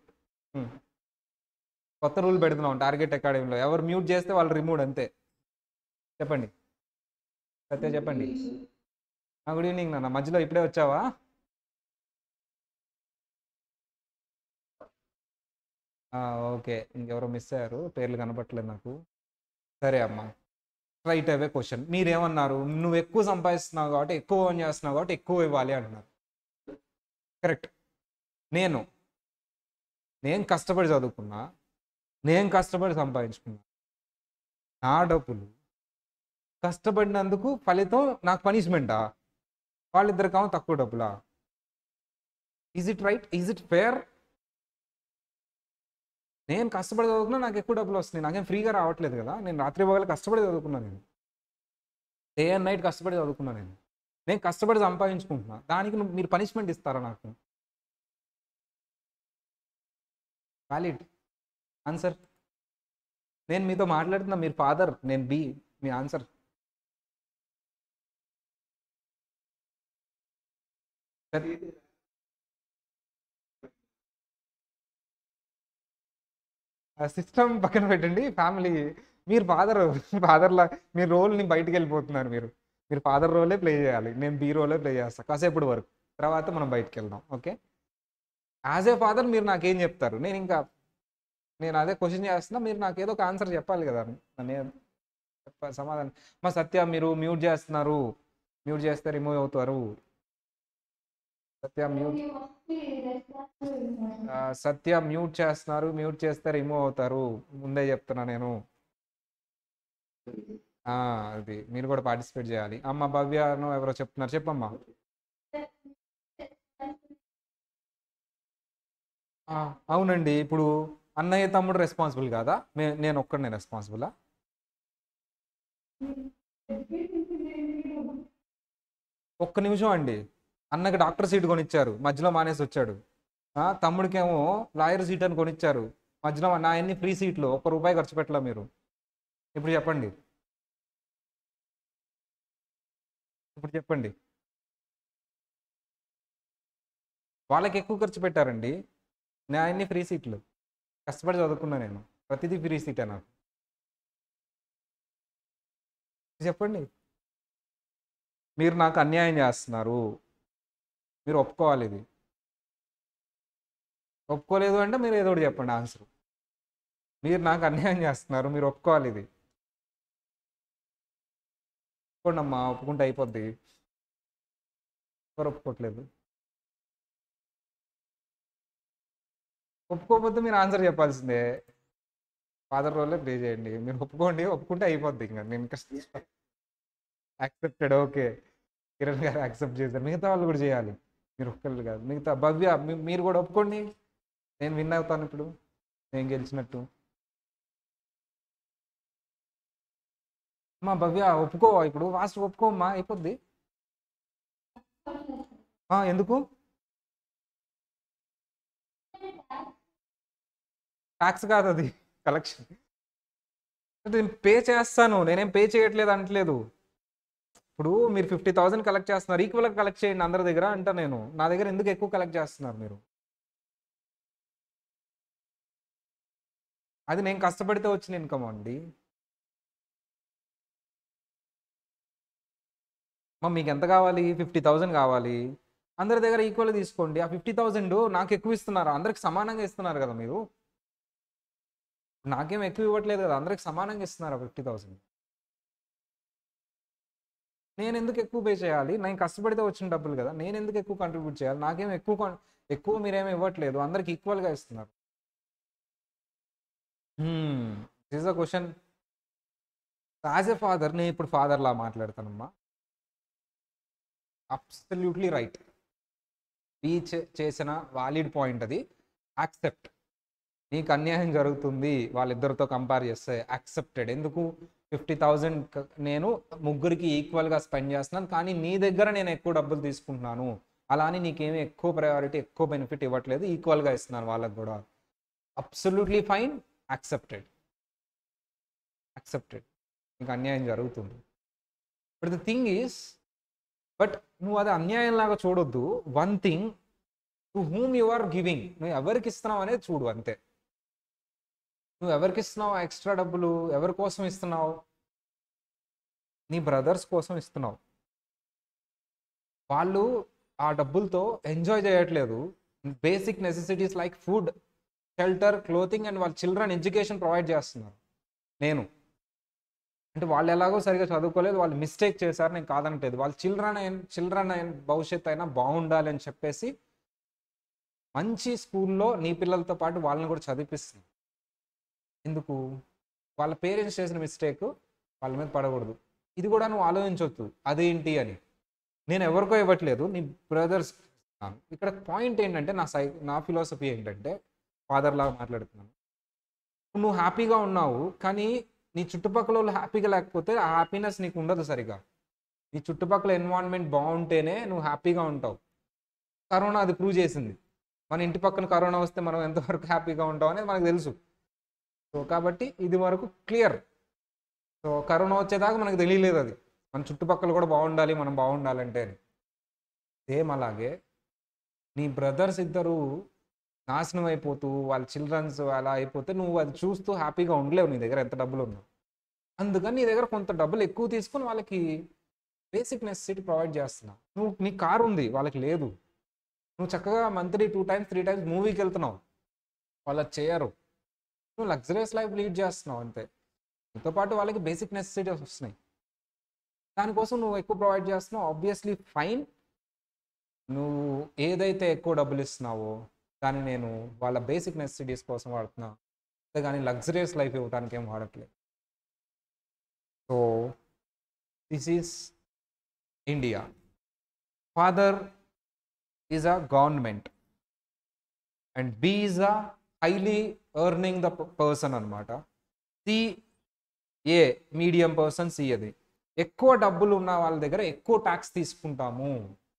కొత్త రూల్ పెడుతున్నాం టార్గెట్ అకాడమీలో ఎవరు మ్యూట్ చేస్తే వాళ్ళు రిమూవ్ అంతే చెప్పండి సత్య చెప్పండి గుడ్ ఈవినింగ్ నాన్న మధ్యలో ఇప్పుడే వచ్చావా ఆ, ఓకే ఇంకెవరో మిస్ అయ్యారు పేర్లు కనపట్లేదు నాకు సరే అమ్మా రైట్ అవే క్వశ్చన్ మీరేమన్నారు నువ్వు ఎక్కువ సంపాదిస్తున్నావు కాబట్టి ఎక్కువ ఓన్ చేస్తున్నావు కాబట్టి ఎక్కువ ఇవ్వాలి అంటున్నారు కరెక్ట్ నేను నేను కష్టపడి చదువుకున్నా నేను కష్టపడి సంపాదించుకున్నా నా డబ్బులు కష్టపడినందుకు ఫలితం నాకు పనిష్మెంటా వాళ్ళిద్దరికేమో తక్కువ డబ్బులా is it right is it fair నేను కష్టపడి చదువుకున్నా నాకు ఎక్కువ డబ్బులు వస్తున్నాయి నాకేం ఫ్రీగా రావట్లేదు కదా నేను రాత్రి పగలు కష్టపడి చదువుకున్నాను నేను డే అండ్ నైట్ కష్టపడి చదువుకున్నాను నేను నేను కష్టపడి సంపాదించుకుంటున్నా దానికి నువ్వు- మీరు పనిష్మెంట్ ఇస్తారా నాకు వ్యాలిడ్ ఆన్సర్ నేను మీతో మాట్లాడుతున్నా మీరు ఫాదర్ నేను బి మీ ఆన్సర్ సిస్టమ్ పక్కన పెట్టండి ఫ్యామిలీ మీరు ఫాదర్ ఫాదర్లా మీ రోల్ని బయటికి వెళ్ళిపోతున్నారు మీరు మీరు ఫాదర్ రోలే ప్లే చేయాలి నేను బీ రోలే ప్లే చేస్తాను కాసేపటి వరకు తర్వాత మనం బయటికి వెళ్దాం ఓకే యాజ్ ఏ ఫాదర్ మీరు నాకేం చెప్తారు నేను ఇంకా నేను అదే క్వశ్చన్ చేస్తున్నా మీరు నాకు ఏదో ఒక ఆన్సర్ చెప్పాలి కదా నేను చెప్ప- సమాధానం మా సత్య మీరు మ్యూట్ చేస్తున్నారు మ్యూట్ చేస్తే రిమూవ్ అవుతారు సత్య మ్యూట్ ఆ, సత్య మ్యూట్ చేస్తున్నారు మ్యూట్ చేస్తే రిమూవ్ అవుతారు ముందే చెప్తున్నా నేను ఆ, అది మీరు కూడా పార్టిసిపేట్ చేయాలి అమ్మ భవ్యను ఎవరో చెప్తున్నారు చెప్పమ్మా ఆ, అవునండి ఇప్పుడు అన్నయ్య తమ్ముడు రెస్పాన్సిబుల్ కాదా మే నేను ఒక్కడనే రెస్పాన్సిబులా ఒక్క నిమిషం అండి అన్నకి డాక్టర్ సీట్ కొనిచ్చారు మధ్యలో మానేసి వచ్చాడు ఆ, తమ్ముడికేమో లాయర్ సీట్ అని కొనిచ్చారు మధ్యలో నా ఎన్ని ఫ్రీ సీట్లు ఒక్క రూపాయి ఖర్చు పెట్టలే మీరు ఇప్పుడు చెప్పండి ఇప్పుడు చెప్పండి వాళ్ళకి ఎక్కువ ఖర్చు పెట్టారండి నా అన్ని ఫ్రీ సీట్లు కష్టపడి చదువుకున్నా నేను ప్రతిదీ ఫ్రీ సీటే నాకు చెప్పండి మీరు నాకు అన్యాయం చేస్తున్నారు మీరు ఒప్పుకోవాలి ఇది ఒప్పుకోలేదు అంటే మీరు ఏదో ఒకటి చెప్పండి ఆన్సర్ మీరు నాకు అన్యాయం చేస్తున్నారు మీరు ఒప్పుకోవాలి ఇది ఒప్పుకోండి అమ్మా ఒప్పుకుంటే అయిపోద్ది ఎవరు ఒప్పుకోవట్లేదు ఒప్పుకోకపోతే మీరు ఆన్సర్ చెప్పాల్సిందే ఫాదర్ రోలే ప్లే చేయండి మీరు ఒప్పుకోండి ఒప్పుకుంటే అయిపోద్ది ఇంకా నేను యాక్సెప్టెడ్ ఓకే కిరణ్ గారు యాక్సెప్ట్ చేశారు మిగతా వాళ్ళు కూడా చేయాలి మీరు ఒక్కళ్ళు కాదు మిగతా భవ్య మీ- మీరు కూడా ఒప్పుకోండి నేను విన్ అవుతాను ఇప్పుడు నేను గెలిచినట్టు మా భవ్య ఒప్పుకో ఇప్పుడు ఫాస్ట్ ఒప్పుకోమ్మా అయిపోద్ది ఆ, ఎందుకు ట్యాక్స్ కాదు అది కలెక్షన్ నేను పే చేస్తాను నేనేం పే చేయట్లేదు అనట్లేదు ఇప్పుడు మీరు ఫిఫ్టీ థౌసండ్ కలెక్ట్ చేస్తున్నారు ఈక్వల్గా కలెక్ట్ చేయండి అందరి దగ్గర అంటా నేను నా దగ్గర ఎందుకు ఎక్కువ కలెక్ట్ చేస్తున్నారు మీరు అది నేను కష్టపడితే వచ్చిన ఇన్కమ్ అండి మా మీకు ఎంత కావాలి ఫిఫ్టీ థౌజండ్ కావాలి అందరి దగ్గర ఈక్వల్ తీసుకోండి ఆ ఫిఫ్టీ థౌజండ్ నాకు ఎక్కువ ఇస్తున్నారు అందరికి సమానంగా ఇస్తున్నారు కదా మీరు నాకేం ఎక్కువ ఇవ్వట్లేదు కదా అందరికి సమానంగా ఇస్తున్నారు ఆ ఫిఫ్టీ థౌజండ్ నేను ఎందుకు ఎక్కువ పే చేయాలి నేను కష్టపడితే వచ్చిన డబ్బులు కదా నేను ఎందుకు ఎక్కువ కంట్రిబ్యూట్ చేయాలి నాకేం ఎక్కువ con- ఎక్కువ మీరేమి ఇవ్వట్లేదు అందరికి ఈక్వల్గా ఇస్తున్నారు this a question as a father నేను ఇప్పుడు ఫాదర్లా మాట్లాడతానమ్మా అబ్సల్యూట్లీ రైట్ ఈ చేసిన వాలిడ్ పాయింట్ అది యాక్సెప్ట్ నీకు అన్యాయం జరుగుతుంది వాళ్ళిద్దరితో కంపేర్ చేస్తే యాక్సెప్టెడ్ ఎందుకు ఫిఫ్టీ థౌజండ్ నేను ముగ్గురికి ఈక్వల్గా స్పెండ్ చేస్తున్నాను కానీ నీ దగ్గర నేను ఎక్కువ డబ్బులు తీసుకుంటున్నాను అలా అని నీకేమీ ఎక్కువ ప్రయారిటీ ఎక్కువ బెనిఫిట్ ఇవ్వట్లేదు ఈక్వల్గా ఇస్తున్నాను వాళ్ళకి కూడా అబ్సల్యూట్లీ ఫైన్ యాక్సెప్టెడ్ యాక్సెప్టెడ్ నీకు అన్యాయం జరుగుతుంది but the thing is but నువ్వు అది అన్యాయంలాగా చూడొద్దు one thing to whom you are giving నువ్వు ఎవరికి ఇస్తున్నావు అనేది చూడు అంతే నువ్వు ఎవరికి ఇస్తున్నావు ఎక్స్ట్రా డబ్బులు ఎవరి కోసం ఇస్తున్నావు నీ బ్రదర్స్ కోసం ఇస్తున్నావు వాళ్ళు ఆ డబ్బులతో ఎంజాయ్ చేయట్లేదు basic necessities like food shelter clothing and వాళ్ళ చిల్డ్రన్ ఎడ్యుకేషన్ ప్రొవైడ్ చేస్తున్నారు నేను అంటే వాళ్ళు ఎలాగో సరిగా చదువుకోలేదు వాళ్ళు మిస్టేక్ చేశారు నేను కాదనట్లేదు వాళ్ళ చిల్డ్రన్ చిల్డ్రన్ భవిష్యత్ అయినా బాగుండాలి అని చెప్పేసి మంచి స్కూల్లో నీ పిల్లలతో పాటు వాళ్ళని కూడా చదివిపిస్తుంది ఎందుకు వాళ్ళ పేరెంట్స్ చేసిన మిస్టేక్ వాళ్ళ మీద పడకూడదు ఇది కూడా నువ్వు ఆలోచించవచ్చు అదేంటి అని నేను ఎవరికో ఇవ్వట్లేదు నీ బ్రదర్స్ ఇక్కడ పాయింట్ ఏంటంటే నా సై నా ఫిలాసఫీ ఏంటంటే ఫాదర్ లాగా మాట్లాడుతున్నాను నువ్వు హ్యాపీగా ఉన్నావు కానీ నీ చుట్టుపక్కల వాళ్ళు హ్యాపీగా లేకపోతే ఆ హ్యాపీనెస్ నీకు ఉండదు సరిగా నీ చుట్టుపక్కల ఎన్వైరన్మెంట్ బాగుంటేనే నువ్వు హ్యాపీగా ఉంటావు కరోనా అది ప్రూవ్ చేసింది మన ఇంటి పక్కన కరోనా వస్తే మనం ఎంతవరకు హ్యాపీగా ఉంటాం అనేది మనకు తెలుసు సో కాబట్టి ఇది వరకు క్లియర్ సో కరోనా వచ్చేదాకా మనకు తెలియలేదు అది మన చుట్టుపక్కల కూడా బాగుండాలి మనం బాగుండాలంటే అని సేమ్ అలాగే నీ బ్రదర్స్ ఇద్దరు నాశనం అయిపోతూ వాళ్ళ చిల్డ్రన్స్ అలా అయిపోతే నువ్వు అది చూస్తూ హ్యాపీగా ఉండలేవు నీ దగ్గర ఎంత డబ్బులు ఉన్నా అందుకని నీ దగ్గర కొంత డబ్బులు ఎక్కువ తీసుకుని వాళ్ళకి బేసిక్ నెసెసిటీ ప్రొవైడ్ చేస్తున్నావు నువ్వు నీ కారు ఉంది వాళ్ళకి లేదు నువ్వు చక్కగా monthly two times three times మూవీకి వెళ్తున్నావు వాళ్ళు అది చేయరు నువ్వు లగ్జరియస్ లైఫ్ లీడ్ చేస్తున్నావు అంతే నీతో పాటు వాళ్ళకి బేసిక్ నెసెసిటీస్ వస్తున్నాయి దానికోసం నువ్వు ఎక్కువ ప్రొవైడ్ చేస్తున్నావు ఆబ్వియస్లీ ఫైన్ నువ్వు ఏదైతే ఎక్కువ డబ్బులు ఇస్తున్నావో దాన్ని నేను వాళ్ళ బేసిక్ నెసెసిటీస్ కోసం వాడుతున్నా కానీ లగ్జరియస్ లైఫ్ ఇవ్వడానికి ఏం వాడట్లేదు so this is India father is a government and B is a highly earning the person అనమాట C A medium person C అది ఎక్కువ డబ్బులు ఉన్న వాళ్ళ దగ్గర ఎక్కువ ట్యాక్స్ తీసుకుంటాము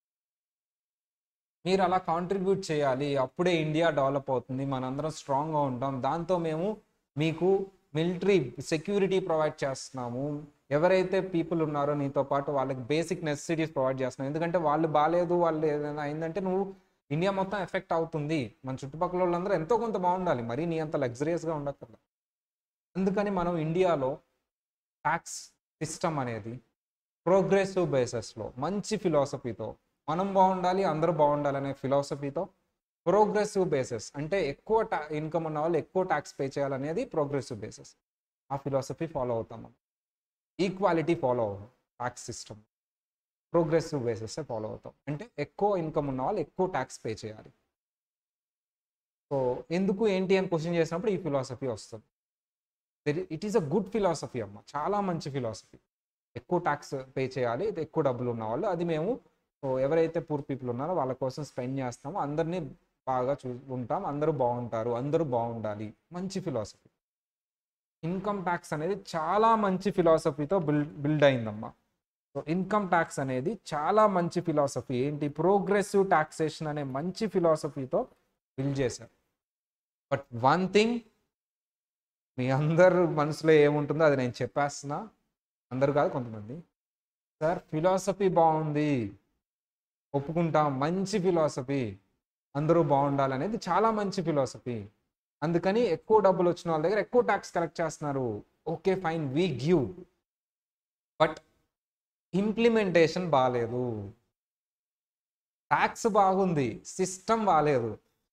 మీరు అలా కాంట్రిబ్యూట్ చేయాలి అప్పుడే ఇండియా డెవలప్ అవుతుంది మనందరం స్ట్రాంగ్గా ఉంటాం దాంతో మేము మీకు మిలిటరీ సెక్యూరిటీ ప్రొవైడ్ చేస్తున్నాము ఎవరైతే పీపుల్ ఉన్నారో నీతో పాటు వాళ్ళకి బేసిక్ నెసెసిటీస్ ప్రొవైడ్ చేస్తున్నాం ఎందుకంటే వాళ్ళు బాగాలేదు వాళ్ళు ఏదైనా అయిందంటే నువ్వు ఇండియా మొత్తం ఎఫెక్ట్ అవుతుంది మన చుట్టుపక్కల వాళ్ళందరూ ఎంతో కొంత బాగుండాలి మరి నీ అంత లగ్జరియస్గా ఉండక్కర్లా అందుకని మనం ఇండియాలో ట్యాక్స్ సిస్టమ్ అనేది ప్రోగ్రెసివ్ బేసెస్లో మంచి ఫిలాసఫీతో మనం బాగుండాలి అందరూ బాగుండాలి అనే ఫిలాసఫీతో ప్రోగ్రెసివ్ బేసెస్ అంటే ఎక్కువ టా ఇన్కమ్ ఉన్న వాళ్ళు ఎక్కువ ట్యాక్స్ పే చేయాలనేది ప్రోగ్రెసివ్ బేసెస్ ఆ ఫిలాసఫీ ఫాలో అవుతాం మనం ఈక్వాలిటీ ఫాలో అవుతాం tax system progressive basis follow అవుతాం అంటే ఎక్కువ ఇన్కమ్ ఉన్న వాళ్ళు ఎక్కువ ట్యాక్స్ పే చేయాలి సో ఎందుకు ఏంటి అని క్వశ్చన్ చేసినప్పుడు ఈ ఫిలాసఫీ వస్తుంది it is a good philosophy అమ్మ చాలా మంచి ఫిలాసఫీ ఎక్కువ ట్యాక్స్ పే చేయాలి ఇది ఎక్కువ డబ్బులు ఉన్న వాళ్ళు అది మేము సో ఎవరైతే పూర్ పీపుల్ ఉన్నారో వాళ్ళ కోసం స్పెండ్ చేస్తామో అందరినీ బాగా చూ ఉంటాం అందరూ బాగుంటారు అందరూ బాగుండాలి మంచి ఫిలాసఫీ ఇన్కమ్ ట్యాక్స్ అనేది చాలా మంచి ఫిలాసఫీతో బిల్డ్ బిల్డ్ అయిందమ్మా సో ఇన్కమ్ ట్యాక్స్ అనేది చాలా మంచి ఫిలాసఫీ ఏంటి ప్రోగ్రెసివ్ టాక్సేషన్ అనే మంచి ఫిలాసఫీతో బిల్డ్ చేశారు బట్ వన్ థింగ్ మీ అందరు మనసులో ఏముంటుందో అది నేను చెప్పేస్తున్నా అందరు కాదు కొంతమంది సార్ ఫిలాసఫీ బాగుంది ఒప్పుకుంటాం మంచి ఫిలాసఫీ అందరూ బాగుండాలి అనేది చాలా మంచి ఫిలాసఫీ అందుకని ఎక్కువ డబ్బులు వచ్చిన వాళ్ళ దగ్గర ఎక్కువ ట్యాక్స్ కలెక్ట్ చేస్తున్నారు okay fine we give but implementation బాగాలేదు ట్యాక్స్ బాగుంది సిస్టమ్ బాగాలేదు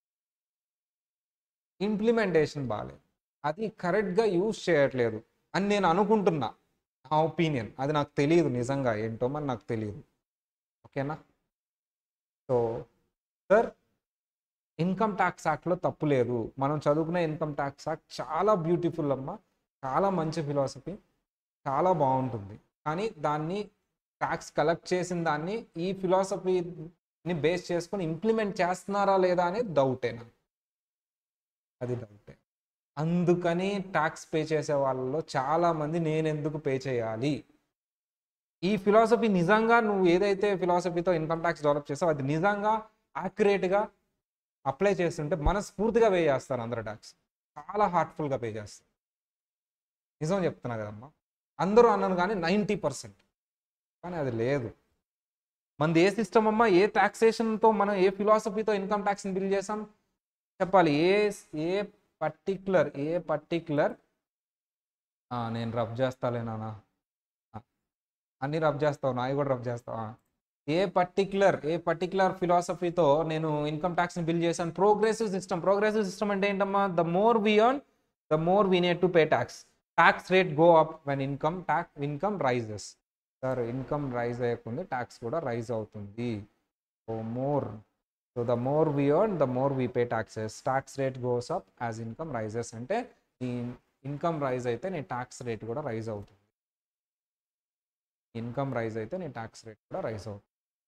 ఇంప్లిమెంటేషన్ బాగాలేదు అది కరెక్ట్గా యూజ్ చేయట్లేదు అని నేను అనుకుంటున్నా నా ఒపీనియన్ అది నాకు తెలియదు నిజంగా ఏంటో మరి నాకు తెలియదు ఓకేనా సో సార్ ఇన్కమ్ ట్యాక్స్ యాక్ట్లో తప్పు లేదు మనం చదువుకునే ఇన్కమ్ ట్యాక్స్ యాక్ట్ చాలా బ్యూటిఫుల్ అమ్మ చాలా మంచి ఫిలాసఫీ చాలా బాగుంటుంది కానీ దాన్ని ట్యాక్స్ కలెక్ట్ చేసిన దాన్ని ఈ ఫిలాసఫీని బేస్ చేసుకొని ఇంప్లిమెంట్ చేస్తున్నారా లేదా అనేది డౌటే నాకు అది డౌటే అందుకని ట్యాక్స్ పే చేసే వాళ్ళలో చాలామంది నేను ఎందుకు పే చేయాలి ఈ ఫిలాసఫీ నిజంగా నువ్వు ఏదైతే ఫిలాసఫీతో ఇన్కమ్ ట్యాక్స్ డెవలప్ చేసావు అది నిజంగా యాక్యురేట్గా అప్లై చేస్తుంటే మనస్ఫూర్తిగా పే చేస్తారు అందరు ట్యాక్స్ చాలా హార్ట్ఫుల్గా పే చేస్తారు నిజం చెప్తున్నా కదమ్మా అందరూ అన్నాను కానీ నైంటీ పర్సెంట్ కానీ అది లేదు మనది ఏ సిస్టమ్ అమ్మా ఏ టాక్సేషన్తో మనం ఏ ఫిలాసఫీతో ఇన్కమ్ ట్యాక్స్ని బిల్ చేసాం చెప్పాలి ఏ ఏ పర్టిక్యులర్ ఏ పర్టిక్యులర్ నేను రబ్ చేస్తాలే నాన్న అన్నీ రబ్ చేస్తావు నాయి కూడా రబ్ చేస్తావా ఏ పర్టిక్యులర్ ఏ పర్టిక్యులర్ ఫిలాసఫీతో నేను ఇన్కమ్ ట్యాక్స్ని బిల్ చేశాను ప్రోగ్రెసివ్ సిస్టమ్ ప్రోగ్రెసివ్ సిస్టమ్ అంటే ఏంటమ్మా the more we earn the more we need to pay tax tax rate go up when income tax income rises sir income rise అయ్యకుంది ట్యాక్స్ కూడా రైజ్ అవుతుంది so more so the more we earn the more we pay taxes tax rate goes up as income rises అంటే నీ ఇన్కమ్ రైజ్ అయితే నీ ట్యాక్స్ రేట్ కూడా రైజ్ అవుతుంది ఇన్కమ్ రైజ్ అయితే నీ ట్యాక్స్ రేట్ కూడా రైజ్ అవుతుంది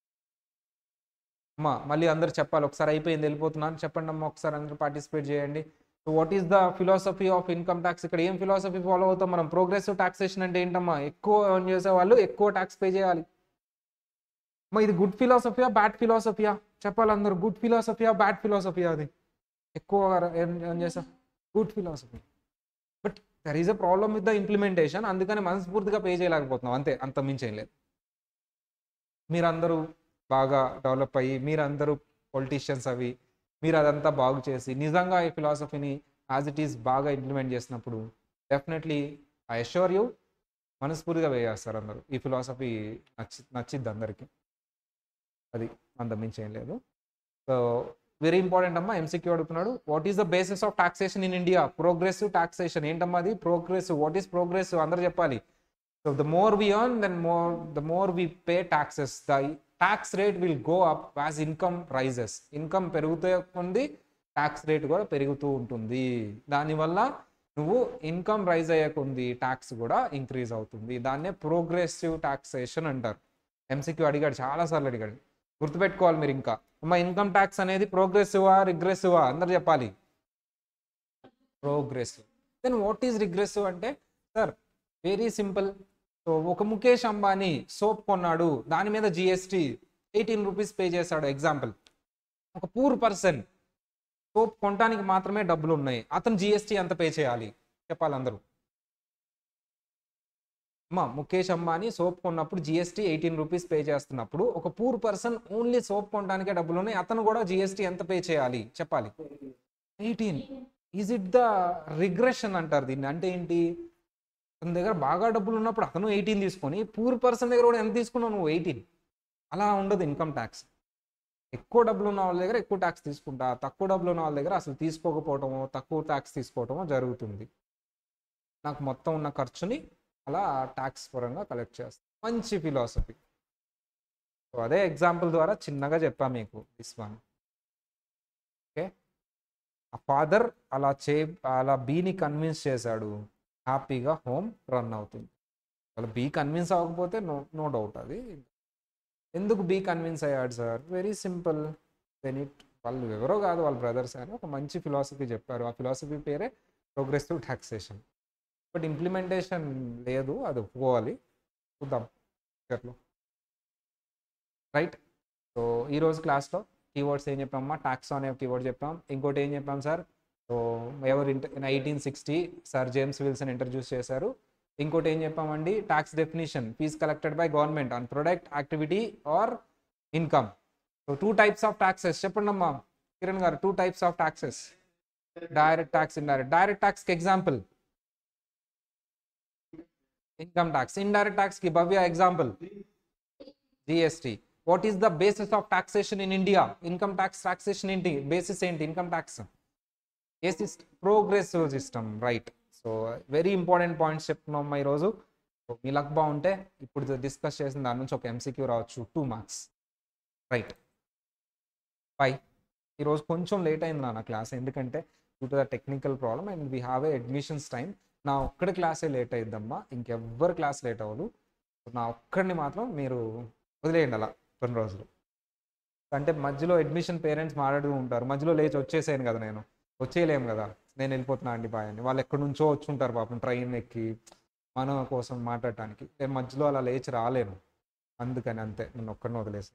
అమ్మా మళ్ళీ అందరు చెప్పాలి ఒకసారి అయిపోయింది వెళ్ళిపోతున్నాను చెప్పండి అమ్మా ఒకసారి అందరూ పార్టిసిపేట్ చేయండి so what is the philosophy of income tax ఇక్కడ ఏం ఫిలాసఫీ ఫాలో అవుతాం మనం ప్రోగ్రెసివ్ టాక్సేషన్ అంటే ఏంటమ్మా ఎక్కువ earn చేసే వాళ్ళు ఎక్కువ ట్యాక్స్ పే చేయాలి అమ్మా ఇది గుడ్ ఫిలాసఫియా బ్యాడ్ ఫిలాసఫియా చెప్పాలి అందరూ గుడ్ ఫిలాసఫియా బ్యాడ్ ఫిలాసఫియా అది ఎక్కువ ఎర్న్ చేసా good philosophy but there is a problem with the implementation అందుకని మనస్ఫూర్తిగా పే చేయలేకపోతున్నాం అంతే అంత మించి ఏం లేదు మీరందరూ బాగా డెవలప్ అయ్యి మీరందరూ పొలిటీషియన్స్ అవి మీరు అదంతా బాగు చేసి నిజంగా ఈ ఫిలాసఫీని యాజ్ ఇట్ ఈస్ బాగా ఇంప్లిమెంట్ చేసినప్పుడు డెఫినెట్లీ ఐ అష్యూర్ యూ మనస్ఫూర్తిగా వేయేస్తారు అందరూ ఈ ఫిలాసఫీ నచ్చి నచ్చిద్ది అందరికీ అది అంత మించి ఏం లేదు సో వెరీ ఇంపార్టెంట్ అమ్మా ఎంసీక్యూ అడుగుతున్నాడు what is the basis of taxation in India progressive taxation ఏంటమ్మా అది ప్రోగ్రెసివ్ వాట్ ఈస్ ప్రోగ్రెసివ్ అందరూ చెప్పాలి so the more we earn then more the more we pay taxes the tax rate will go up as income rises income పెరుగుతూ ఉంది ట్యాక్స్ రేట్ కూడా పెరుగుతూ ఉంటుంది దానివల్ల నువ్వు ఇన్కమ్ రైజ్ అయ్యకుంది ట్యాక్స్ కూడా ఇంక్రీజ్ అవుతుంది దాన్నే ప్రోగ్రెసివ్ టాక్సేషన్ అంటారు ఎంసీక్యూ అడిగాడు చాలాసార్లు అడిగాడు గుర్తుపెట్టుకోవాలి మీరు ఇంకా అమ్మ ఇన్కమ్ ట్యాక్స్ అనేది ప్రోగ్రెసివా రిగ్రెసివా అందరు చెప్పాలి progressive then what is regressive అంటే సార్ వెరీ సింపుల్ సో ఒక ముఖేష్ అంబానీ సోప్ కొన్నాడు దాని మీద జిఎస్టీ ఎయిటీన్ రూపీస్ పే చేశాడు ఎగ్జాంపుల్ ఒక పూర్ పర్సన్ సోప్ కొనడానికి మాత్రమే డబ్బులు ఉన్నాయి అతను జిఎస్టీ ఎంత పే చేయాలి చెప్పాలి అందరూ అమ్మా ముఖేష్ అంబానీ సోప్ కొన్నప్పుడు జిఎస్టీ ఎయిటీన్ రూపీస్ పే చేస్తున్నప్పుడు ఒక పూర్ పర్సన్ ఓన్లీ సోప్ కొనడానికే డబ్బులు ఉన్నాయి అతను కూడా జిఎస్టీ ఎంత పే చేయాలి చెప్పాలి eighteen is it the regression అంటారు దీన్ని అంటే ఏంటి తన దగ్గర బాగా డబ్బులు ఉన్నప్పుడు అతను ఎయిటీన్ తీసుకొని పూర్ పర్సన్ దగ్గర కూడా ఎంత తీసుకున్నావు నువ్వు ఎయిటీన్ అలా ఉండదు ఇన్కమ్ ట్యాక్స్ ఎక్కువ డబ్బులు ఉన్న వాళ్ళ దగ్గర ఎక్కువ ట్యాక్స్ తీసుకుంటా తక్కువ డబ్బులు ఉన్న వాళ్ళ దగ్గర అసలు తీసుకోకపోవటమో తక్కువ ట్యాక్స్ తీసుకోవటమో జరుగుతుంది నాకు మొత్తం ఉన్న ఖర్చుని అలా ట్యాక్స్ పరంగా కలెక్ట్ చేస్తాను మంచి ఫిలాసఫీ సో అదే ఎగ్జాంపుల్ ద్వారా చిన్నగా చెప్పా మీకు దిస్ వన్ ఓకే ఆ ఫాదర్ అలా చే అలా బీని కన్విన్స్ చేశాడు హ్యాపీగా హోమ్ రన్ అవుతుంది అలా బీ కన్విన్స్ అవ్వకపోతే నో నో డౌట్ అది ఎందుకు బీ కన్విన్స్ అయ్యాడు సార్ వెరీ సింపుల్ బెనిట్ వాళ్ళు ఎవరో కాదు వాళ్ళ బ్రదర్స్ అని ఒక మంచి ఫిలాసఫీ చెప్పారు ఆ ఫిలాసఫీ పేరే ప్రోగ్రెసివ్ టాక్సేషన్ బట్ ఇంప్లిమెంటేషన్ లేదు అది ఒప్పుకోవాలి చూద్దాం ఫ్యూచర్లో రైట్ సో ఈరోజు క్లాస్లో కీవర్డ్స్ ఏం చెప్పామమ్మా టాక్స్ అనే కీవర్డ్ చెప్పాం ఇంకోటి ఏం చెప్పాం సార్ సో ఎవరు eighteen sixty sir James Wilson introduce చేశారు ఇంకోటి ఏం చెప్పామండి tax definition fees collected by government on product activity or income so two types of taxes చెప్పండి అమ్మా Kiran garu two types of taxes direct tax indirect direct ట్యాక్స్కి ఎగ్జాంపుల్ ఇన్కమ్ ట్యాక్స్ ఇండైరెక్ట్ ట్యాక్స్కి Bhavya example GST what is the basis of taxation in India income tax taxation ఏంటి బేసిస్ ఏంటి ఇన్కమ్ ట్యాక్స్ ఏ system progressive system right so very important points చెప్తున్నాం ఈరోజు సో మీ లక్ బాగుంటే ఇప్పుడు డిస్కస్ చేసిన దాని నుంచి ఒక ఎంసీక్యూ రావచ్చు టూ మార్క్స్ రైట్ బై ఈరోజు కొంచెం లేట్ అయింది నా క్లాస్ ఎందుకంటే due to the technical problem and we have a admissions time నా ఒక్కడి క్లాసే లేట్ అయిద్దమ్మా ఇంకెవ్వరు క్లాస్ లేట్ అవ్వదు నా ఒక్కడిని మాత్రం మీరు వదిలేయండి అలా కొన్ని రోజులు అంటే మధ్యలో అడ్మిషన్ పేరెంట్స్ మాట్లాడుతూ ఉంటారు మధ్యలో లేచి వచ్చేసాను కదా నేను వచ్చేయలేము కదా నేను వెళ్ళిపోతున్నా అండి బాయ్ అని వాళ్ళు ఎక్కడి నుంచో వచ్చి ఉంటారు పాపం ట్రైన్ ఎక్కి మన కోసం మాట్లాడటానికి నేను మధ్యలో అలా లేచి రాలేను అందుకని అంతే నన్ను ఒక్కడిని వదిలేసి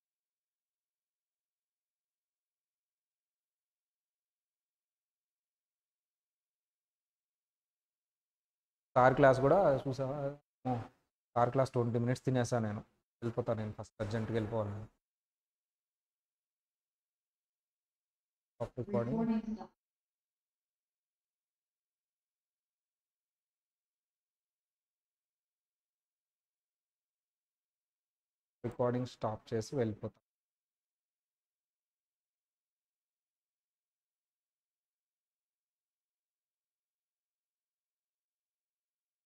సార్ క్లాస్ కూడా చూసావా ఓ, సార్ క్లాస్ ట్వంటీ మినిట్స్ తినేసా నేను వెళ్ళిపోతాను నేను ఫస్ట్ అర్జెంట్గా వెళ్ళిపోవాలి నేను రికార్డింగ్ రికార్డింగ్ స్టాప్ చేసి వెళ్ళిపోతాను